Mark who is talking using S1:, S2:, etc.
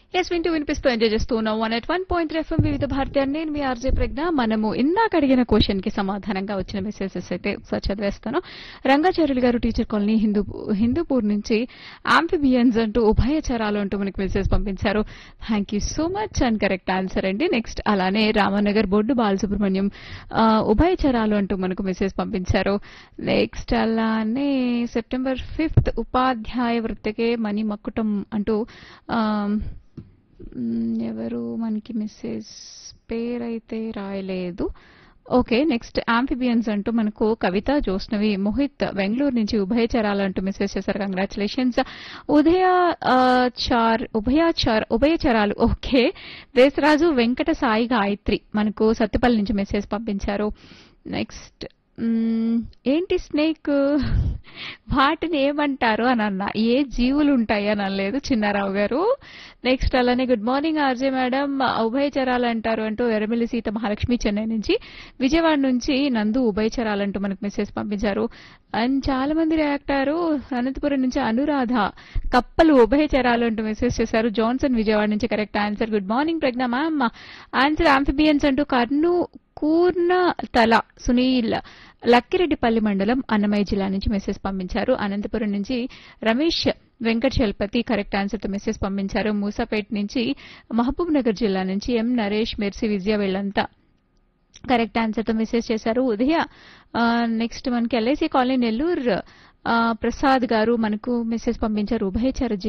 S1: yes వింటూ వినిపిస్తూ enjoy చేస్తూ ఉన్నాం one eight one point FM Vividh Bharati అని నేను మీ ఆర్జే ప్రజ్ఞ మనము ఇందాక అడిగిన క్వశ్చన్ కి సమాధానంగా వచ్చిన మెసేజెస్ అయితే ఒకసారి చదివేస్తాను రంగాచార్యులు గారు టీచర్ కాలనీ హిందూ హిందూపూర్ నుంచి ఆంఫిబియన్స్ అంటూ ఉభయచరాలు అంటూ మనకి మెసేజ్ పంపించారు thank you so much and correct answer అండి నెక్స్ట్ అలానే రామనగర్ బొడ్డు బాలసుబ్రహ్మణ్యం ఆ, ఉభయచరాలు అంటూ మనకు మెసేజ్ పంపించారు నెక్స్ట్ అలానే సెప్టెంబర్ ఫిఫ్త్ ఉపాధ్యాయ వృత్తికే మణి మక్కుటం అంటూ ఆమ్, మ్, ఎవరు మనకి మెసేజ్ పేరైతే రాయలేదు ఓకే నెక్స్ట్ ఆంఫిబియన్స్ అంటూ మనకు కవిత జోష్నవి మోహిత్ బెంగళూరు నుంచి ఉభయచరాలు అంటూ మెసేజ్ చేశారు కంగ్రాచులేషన్స్ ఉదయ ఆ, చార్ ఉభయచార్ ఉభయచరాలు ఓకే దేశరాజు వెంకట సాయి గాయత్రి మనకు సత్తుపల్లి నుంచి మెసేజ్ పంపించారు నెక్స్ట్ మ్మ్, ఏంటి స్నేక్ వాటిని ఏమంటారు అని అన్న ఏ జీవులు ఉంటాయి అని అనలేదు చిన్నారావు గారు నెక్స్ట్ అలానే గుడ్ మార్నింగ్ ఆర్జే మేడం ఉభయచరాలు అంటారు అంటూ ఎర్రమిల్లి సీత మహాలక్ష్మి చెన్నై నుంచి విజయవాడ నుంచి నందు ఉభయచరాలు అంటూ మనకు మెసేజ్ పంపించారు అండ్ చాలా మంది రియాక్ట్ అయ్యారు అనంతపురం నుంచి అనురాధ కప్పలు ఉభయచరాలు అంటూ మెసేజ్ చేశారు జాన్సన్ విజయవాడ నుంచి correct answer good morning Pragna ma'am answer amphibians అంటూ కర్నూ కూర్ణ తల సునీల్ లక్కిరెడ్డిపల్లి మండలం అన్నమయ్య జిల్లా నుంచి మెసేజ్ పంపించారు అనంతపురం నుంచి రమేష్ వెంకట్ చలపతి కరెక్ట్ ఆన్సర్ తో మెసేజ్ పంపించారు మూసాపేట్ నుంచి మహబూబ్ నగర్ జిల్లా నుంచి ఎం నరేష్ మెర్సి విజయ వీళ్ళంతా కరెక్ట్ ఆన్సర్ తో మెసేజ్ చేశారు ఉదయ నెక్స్ట్ మనకి ఎల్ఐసి కాలనీ నెల్లూరు ఆ, ప్రసాద్ గారు మనకు మెసేజ్ పంపించారు ఉభయచర